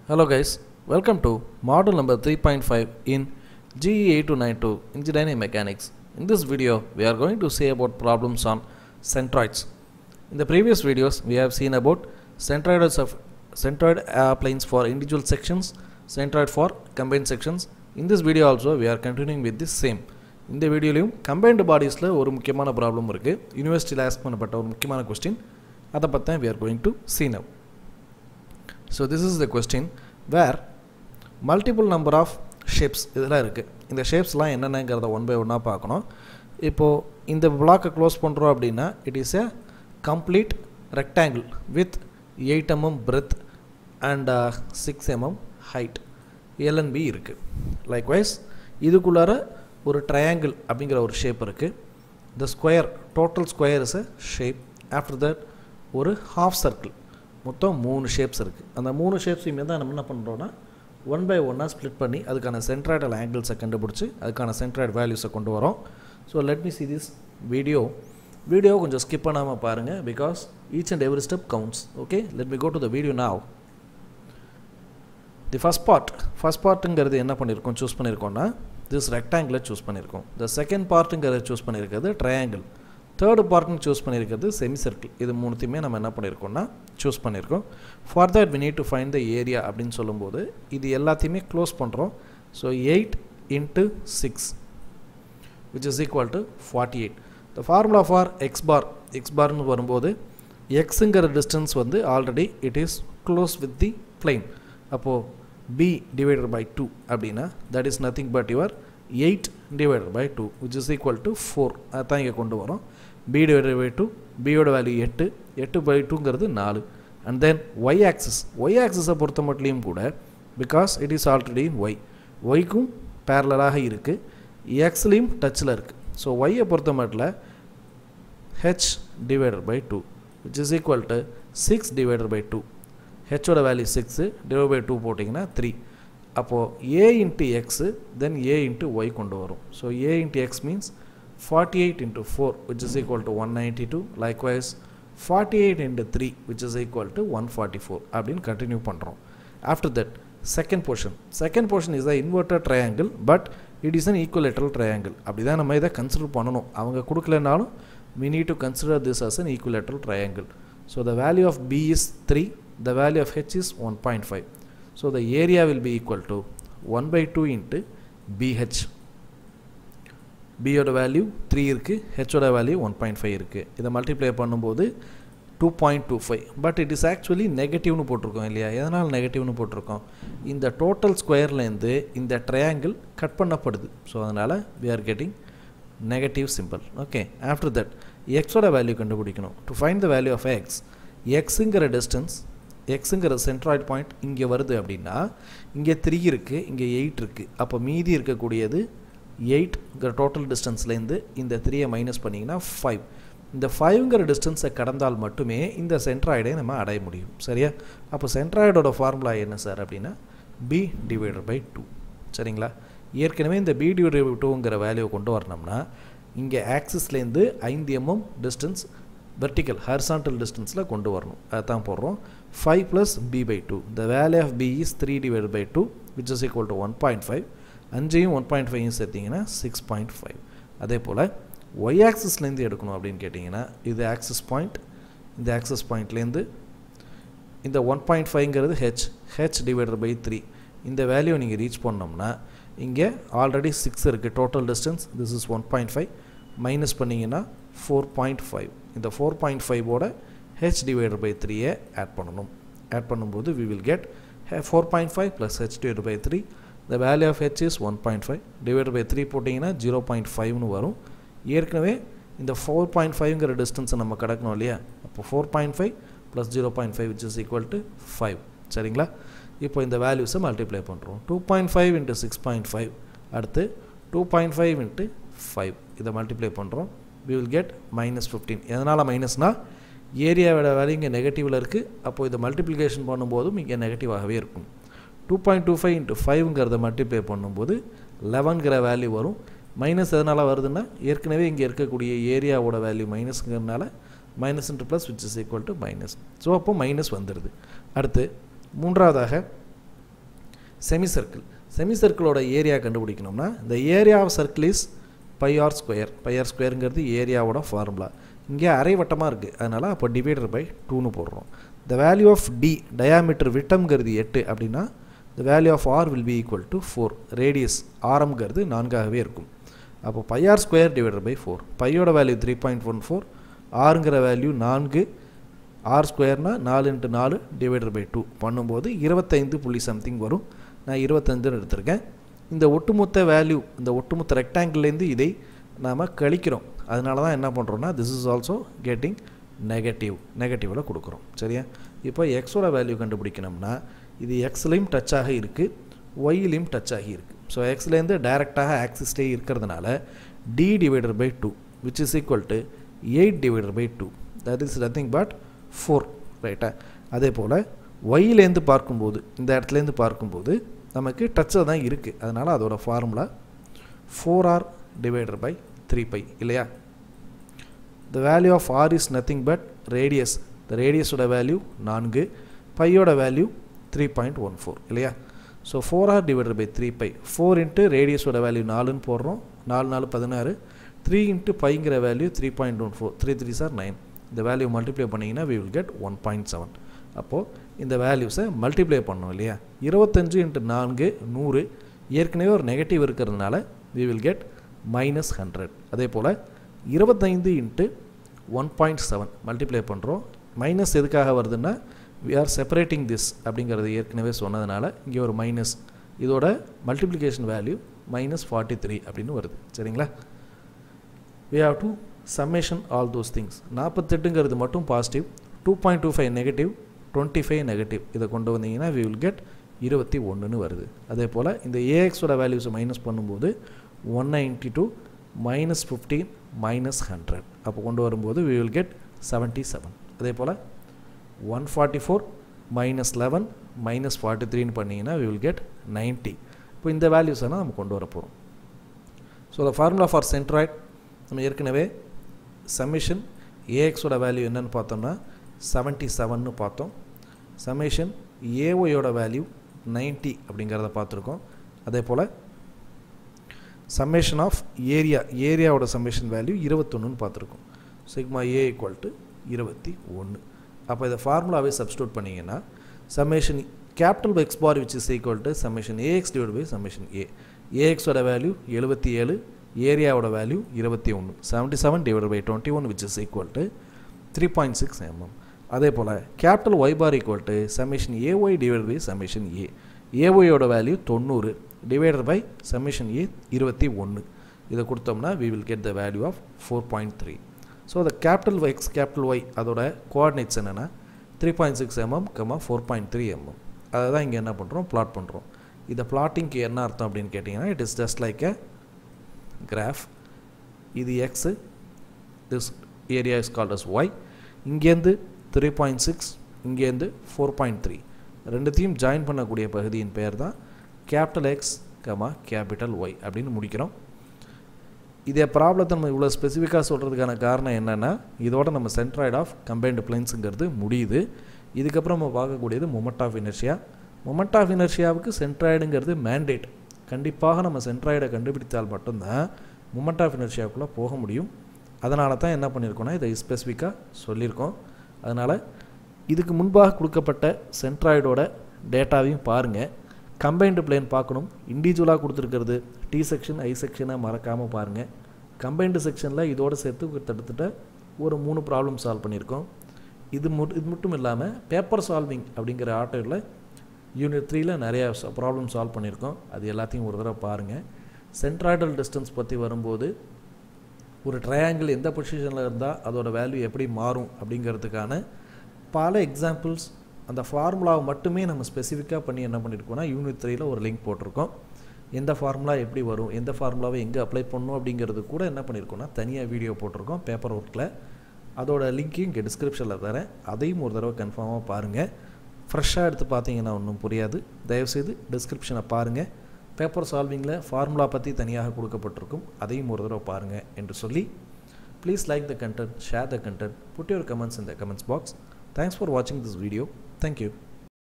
Hello guys, welcome to module number 3.5 in GE8292 Engineering Mechanics. In this video, we are going to say about problems on centroids. In the previous videos, we have seen about centroids of centroid uh, planes for individual sections, centroid for combined sections. In this video also, we are continuing with this same. இந்த வீடியோலையும் combined பாடிஸில் ஒரு முக்கியமான problem இருக்குது யூனிவர்சிட்டியில் ask பண்ணப்பட்ட ஒரு முக்கியமான question அதை பற்றி தான் we are going to see now. So this is the question where multiple number of shapes இதெல்லாம் இருக்குது இந்த ஷேப்ஸ்லாம் என்னென்னங்கிறத ஒன் பை ஒன்னாக பார்க்கணும் இப்போது இந்த பிளாக்கை க்ளோஸ் பண்ணுறோம் அப்படின்னா it is a complete rectangle with eight mm breadth and six mm height L and B இருக்குது லைக்வைஸ் இதுக்குள்ளார ஒரு ட்ரையாங்கிள் அப்படிங்கிற ஒரு ஷேப் இருக்குது the square total square is a shape after that ஒரு ஹாஃப் சர்க்கிள் மொத்தம் மூணு ஷேப்ஸ் இருக்குது அந்த மூணு ஷேப்ஸையுமே தான் நம்ம என்ன பண்ணுறோன்னா ஒன் பை ஒன்னாக ஸ்ப்ளிட் பண்ணி அதுக்கான சென்ட்ராய்டல் ஆங்கிள்ஸை கண்டுபிடிச்சி அதுக்கான சென்ட்ராய்டு வேல்யூஸை கொண்டு வரோம் so let me see this video video கொஞ்சம் ஸ்கிப் பண்ணாமல் பாருங்கள் because each and every step counts okay let me go to the video now the first part first பார்ட்டுங்கிறது என்ன பண்ணியிருக்கோம் சூஸ் பண்ணியிருக்கோம்னா திஸ் ரெக்டாங்கிளை சூஸ் பண்ணியிருக்கோம் த செகண்ட் பார்ட்டுங்கிறத சூஸ் பண்ணியிருக்கிறது ட்ரையாங்கிள் தேர்டு பார்ட்னு சூஸ் பண்ணியிருக்கிறது செமி சர்க்கிள் இது மூணுத்தையுமே நம்ம என்ன பண்ணியிருக்கோம்னா சூஸ் பண்ணியிருக்கோம் for that we need to find the area அப்படின்னு சொல்லும்போது இது எல்லாத்தையுமே க்ளோஸ் பண்ணுறோம் so eight into six which is equal to forty eight the formula for x bar x பார்னு வரும்போது எக்ஸுங்கிற டிஸ்டன்ஸ் வந்து already it is close with the plain அப்போது பி டிவைடட் பை டூ அப்படின்னா that is nothing but your eight divided by two which is equal to four அதான் இங்கே கொண்டு வரோம் பி டிவைடட் பை டூ பியோட வேல்யூ எட்டு எட்டு பை டூங்கிறது நாலு and then Y axis Y ஆக்சிஸை பொறுத்த மட்டும் கூட because it is already Y ஒய்க்கும் பேரலாக இருக்குது எக்ஸ்லேயும் டச்சில் இருக்குது ஸோ ஒய்யை பொறுத்த மட்டும் H divided by two which is equal to six divided by two ஹெச்சோட value six divide by two போட்டிங்கன்னா த்ரீ அப்போது A into X then A into Y கொண்டு வரும் so A into X means forty eight into four which is equal to one ninety two likewise forty eight into three which is equal to one forty four அப்படின்னு continue பண்ணுறோம் after that second portion second portion is the inverter triangle but it is an equilateral triangle அப்படி தான் நம்ம இதை consider பண்ணணும் அவங்க கொடுக்கலனாலும் we need to consider this as an equilateral triangle. So the value of B is 3, the value of H is 1.5. So the area will be equal to 1 by 2 into BH. B ஓட value three இருக்குது ஹெச்சோட value one point five இருக்குது இதை multiply பண்ணும்போது two point two five but it is actually நெகட்டிவ்னு போட்டிருக்கோம் இல்லையா எதனால் நெகட்டிவ்னு போட்டிருக்கோம் இந்த டோட்டல் ஸ்கொயர்லேருந்து இந்த ட்ரையாங்கிள் கட் பண்ணப்படுது ஸோ அதனால் we are getting negative simple okay after that எக்ஸோட வேல்யூ கண்டுபிடிக்கணும் to find the value of X எக்ஸுங்கிற டிஸ்டன்ஸ் எக்ஸுங்கிற சென்ட்ராய்ட் பாயிண்ட் இங்கே வருது அப்படின்னா இங்கே த்ரீ இருக்குது இங்கே எயிட் இருக்குது அப்போ மீதி இருக்கக்கூடியது எயிட்ங்கிற டோட்டல் டிஸ்டன்ஸ்லேருந்து இந்த த்ரீயை மைனஸ் பண்ணிங்கன்னா ஃபைவ் இந்த ஃபைவ்ங்கிற டிஸ்டன்ஸை கடந்தால் மட்டுமே இந்த சென்ட்ராய்டை நம்ம அடைய முடியும் சரியா அப்போ சென்ட்ராய்டோட ஃபார்முலா என்ன சார் அப்படின்னா பி டிவைடட் பை டூ சரிங்களா ஏற்கனவே இந்த பி டிவைட் டூங்கிற வேல்யூவை கொண்டு வரணும்னா இங்கே ஆக்சிஸ்லேருந்து ஐந்து எம்எம் டிஸ்டன்ஸ் வெர்டிக்கல் ஹர்சான்டல் டிஸ்டன்ஸில் கொண்டு வரணும் அதுதான் போடுறோம் five plus B by two the value of B is three divide by two which is equal to one point five அஞ்சையும் ஒன் பாயிண்ட் ஃபைவையும் சேர்த்திங்கன்னா சிக்ஸ் பாயிண்ட் ஃபைவ் அதே போல் ஒய் ஆக்சிஸ்லேருந்து எடுக்கணும் அப்படின்னு கேட்டிங்கன்னா இது ஆக்சிஸ் பாயிண்ட் இந்த ஆக்சிஸ் பாயிண்ட்லேருந்து இந்த ஒன் பாயிண்ட் ஃபைவ்ங்கிறது H H divided by three இந்த வேல்யூ நீங்கள் ரீச் பண்ணோம்னா இங்கே ஆல்ரெடி சிக்ஸ் இருக்குது total distance this is one point five minus பண்ணிங்கன்னா ஃபோர் பாயிண்ட் ஃபைவ் இந்த ஃபோர் பாயிண்ட் ஃபைவோட ஹெச் டிவைடட் பை த்ரீயை ஆட் பண்ணணும் ஆட் பண்ணும்போது we will get four point five plus H divide by three the value of H is one point five divide by three போட்டிங்கன்னா zero point ஃபைவ்னு வரும் ஏற்கனவே இந்த four point ஃபைவ்ங்கிற டிஸ்டன்ஸை நம்ம கிடக்கணும் இல்லையா அப்போ four point five plus zero point five which is equal to five சரிங்களா இப்போ இந்த வேல்யூஸை மல்டிப்ளை பண்ணுறோம் two point five into six point five அடுத்து two point five into five இதை மல்டிப்ளை பண்ணுறோம் we will get minus fifteen எதனால் மைனஸ்னால் ஏரியாவோட வேல்யூ இங்கே நெகட்டிவில் இருக்குது அப்போது இதை மல்டிப்ளிகேஷன் பண்ணும்போதும் இங்கே நெகட்டிவாகவே இருக்கும் two point two five into ஃபைவ்ங்கிறத மல்டிப்ளை பண்ணும்போது லெவன்கிற வேல்யூ வரும் மைனஸ் எதனால் வருதுன்னா ஏற்கனவே இங்கே இருக்கக்கூடிய ஏரியாவோட வேல்யூ மைனஸ்ங்கிறதுனால minus into plus which is equal to minus so அப்போ மைனஸ் வந்துடுது அடுத்து மூன்றாவதாக செமி சர்க்கிள் செமி சர்க்கிளோட ஏரியா கண்டுபிடிக்கணும்னா இந்த area of circle is pi r square pi r ஸ்கொயருங்கிறது ஏரியாவோட ஃபார்முலா இங்கே அரை வட்டமாக இருக்குது அதனால் அப்போ டிவைடர் பை டூன்னு போடுறோம் the value of D diameter விட்டம்ங்கிறது எட்டு அப்படின்னா the value of R will be equal to four radius ஆரம்ங்கிறது நான்காகவே இருக்கும் அப்போ pi r square divided by four பையோட value three point one four ஆறுங்கிற வேல்யூ நான்கு ஆர் ஸ்கொயர்னா நாலு இன்ட்டு நாலு டிவைடர் பை டூ பண்ணும்போது இருபத்தைந்து புள்ளி சம்திங் வரும் நான் இருபத்தஞ்சுன்னு எடுத்திருக்கேன் இந்த ஒட்டுமொத்த வேல்யூ இந்த ஒட்டுமொத்த ரெக்டாங்கிள்லேருந்து இதை நாம் கழிக்கிறோம் அதனால தான் என்ன பண்ணுறோன்னா this is also getting negative நெகட்டிவில் கொடுக்குறோம் சரியா இப்போ எக்ஸோட வேல்யூ கண்டுபிடிக்கணும்னா இது எக்ஸ்லேயும் டச் ஆக இருக்குது ஒய்லேயும் டச் ஆகி இருக்குது ஸோ எக்ஸ்லேருந்து டைரெக்டாக ஆக்சிஸ்டே இருக்கிறதுனால D divided by two which is equal to eight divided by two that is nothing but four ரைட்டா அதே போல் ஒய்லேருந்து பார்க்கும்போது இந்த இடத்துலேருந்து பார்க்கும்போது நமக்கு டச்சாக தான் இருக்குது அதனால் அதோட formula four R divider by three pi இல்லையா the value of R is nothing but radius the ரேடியஸோட வேல்யூ நான்கு பையோட value three point one four இல்லையா so four R divided by three pi four into ரேடியஸோட value நாலுன்னு போடுறோம் நாலு நாலு பதினாறு த்ரீ இன்ட்டு பைங்கிற value three point one four three three sir nine இந்த வேல்யூ மல்டிப்ளை பண்ணிங்கன்னா we will get one point seven அப்போது இந்த வேல்யூஸை மல்டிப்ளை பண்ணோம் இல்லையா இருபத்தஞ்சு இன்ட்டு நான்கு நூறு ஏற்கனவே ஒரு நெகட்டிவ் இருக்கிறதுனால we will get minus hundred அதே போல் இருபத்தைந்து into one point seven multiply பண்ணுறோம் மைனஸ் எதுக்காக வருதுன்னா வி ஆர் செப்பரேட்டிங் திஸ் அப்படிங்கிறது ஏற்கனவே சொன்னதுனால இங்கே ஒரு மைனஸ் இதோட multiplication value minus forty three அப்படின்னு வருது சரிங்களா we have to summation all those things நாற்பத்தெட்டுங்கிறது மட்டும் positive two point two five negative twenty five negative இதை கொண்டு வந்தீங்கன்னா வி வில் கெட் இருபத்தி ஒன்றுன்னு வருது அதே போல் இந்த ஏஎக்ஸோட வேல்யூஸை மைனஸ் பண்ணும்போது one ninety two minus fifteen minus hundred அப்போ கொண்டு வரும்போது we will get seventy seven அதே போல் one forty four minus eleven minus forty த்ரீன்னு பண்ணிங்கன்னா வி வில் கெட் நைன்ட்டி இப்போ இந்த வேல்யூஸ் எல்லாம் நம்ம கொண்டு வர போகிறோம் so the formula for centroid நம்ம ஏற்கனவே சமிஷன் ஏஎக்ஸோட வேல்யூ என்னன்னு பார்த்தோம்னா செவன்ட்டி செவன்னு பார்த்தோம் சமேஷன் ஏஒயோட வேல்யூ நைன்ட்டி அப்படிங்கிறத பார்த்துருக்கோம் அதே போல் சம்மேஷன் ஆஃப் ஏரியா ஏரியாவோட சம்மேஷன் வேல்யூ இருபத்தொன்னுன்னு பார்த்துருக்கோம் சிக்மா ஏ ஈக்குவல் டு இருபத்தி ஒன்று அப்போ இதை ஃபார்முலாவே சப்ஸ்டியூட் பண்ணிங்கன்னா summation capital X bar which is equal to summation AX divide by summation A ஏஎக்ஸோட வேல்யூ எழுபத்தி ஏழு ஏரியாவோட வேல்யூ இருபத்தி ஒன்று seventy seven divide by twenty one which is equal to three point six mm அதே போல் capital Y bar equal to summation AY divide by summation A ஏஒயோட value தொண்ணூறு டிவைடட் பை சம்மேஷன் ஏ இருபத்தி ஒன்று இதை கொடுத்தோம்னா we will get the value of four point three so the capital X capital Y அதோட coordinates என்னென்னா three point six mm comma four point three mm அதை தான் இங்கே என்ன பண்ணுறோம் பிளாட் பண்ணுறோம் இதை பிளாட்டிங்க்கு என்ன அர்த்தம் அப்படின்னு கேட்டிங்கன்னா it is just like a graph இது X this area is called as Y இங்கேருந்து த்ரீ பாயிண்ட் சிக்ஸ் இங்கேருந்து ஃபோர் பாயிண்ட் த்ரீ ரெண்டுத்தையும் ஜாயின் பண்ணக்கூடிய பகுதியின் பெயர் தான் capital X comma capital Y அப்படின்னு முடிக்கிறோம் இதே ப்ராப்ளத்தை நம்ம இவ்வளோ ஸ்பெசிஃபிக்காக சொல்கிறதுக்கான காரணம் என்னென்னா இதோட நம்ம சென்ட்ராய்ட் ஆஃப் கம்பைன்டு பிளைன்ஸுங்கிறது முடியுது இதுக்கப்புறம் நம்ம பார்க்கக்கூடியது moment of inertia moment of இனர்ஷியாவுக்கு சென்ட்ராய்டுங்கிறது மேண்டேட் கண்டிப்பாக நம்ம சென்ட்ராய்டை கண்டுபிடித்தால் மட்டும்தான் மொமெண்ட் ஆஃப் இனர்ஷியாவுக்குள்ளே போக முடியும் அதனால தான் என்ன பண்ணியிருக்கோன்னா இதை ஸ்பெசிஃபிக்காக சொல்லியிருக்கோம் அதனால் இதுக்கு முன்பாக கொடுக்கப்பட்ட சென்ட்ராய்டோட டேட்டாவையும் பாருங்கள் கம்பைன்டு பிளேன் பார்க்கணும் இண்டிவிஜுவலாக கொடுத்துருக்கிறது டி செக்ஷன் ஐ செக்ஷனை மறக்காமல் பாருங்கள் கம்பைன்டு செக்ஷனில் இதோடு சேர்த்து கிட்டத்தட்ட ஒரு மூணு ப்ராப்ளம் சால்வ் பண்ணியிருக்கோம் இது மு இது மட்டும் இல்லாமல் பேப்பர் சால்விங் அப்படிங்கிற ஆட்டோவில் யூனிட் த்ரீயில் நிறையா ப்ராப்ளம் சால்வ் பண்ணியிருக்கோம் அது எல்லாத்தையும் ஒரு தடவை பாருங்கள் சென்ட்ராய்டல் டிஸ்டன்ஸ் பற்றி வரும்போது ஒரு ட்ரையாங்கிள் எந்த பொசிஷனில் இருந்தால் அதோட வேல்யூ எப்படி மாறும் அப்படிங்கிறதுக்கான பல எக்ஸாம்பிள்ஸ் அந்த ஃபார்முலாவை மட்டுமே நம்ம ஸ்பெசிஃபிக்காக பண்ணி என்ன பண்ணியிருக்கோம்னா யூனிட் த்ரீயில் ஒரு லிங்க் போட்டிருக்கோம் எந்த ஃபார்முலா எப்படி வரும் எந்த ஃபார்முலாவை எங்கே அப்ளை பண்ணணும் அப்படிங்கிறது கூட என்ன பண்ணியிருக்கோம்னா தனியாக வீடியோ போட்டிருக்கோம் பேப்பர் ஒர்க்கில் அதோட லிங்க்கையும் இங்கே டிஸ்கிரிப்ஷனில் தரேன் அதையும் ஒரு தடவை கன்ஃபார்மாக பாருங்கள் ஃப்ரெஷ்ஷாக எடுத்து பார்த்தீங்கன்னா ஒன்றும் புரியாது தயவுசெய்து டிஸ்கிரிப்ஷனை பாருங்கள் பேப்பர் சால்விங்கில் ஃபார்முலா பற்றி தனியாக கொடுக்கப்பட்டிருக்கும் அதையும் ஒரு தடவை பாருங்கள் என்று சொல்லி please like the content share the content put your comments in the comments box thanks for வாட்சிங் திஸ் வீடியோ தேங்க்யூ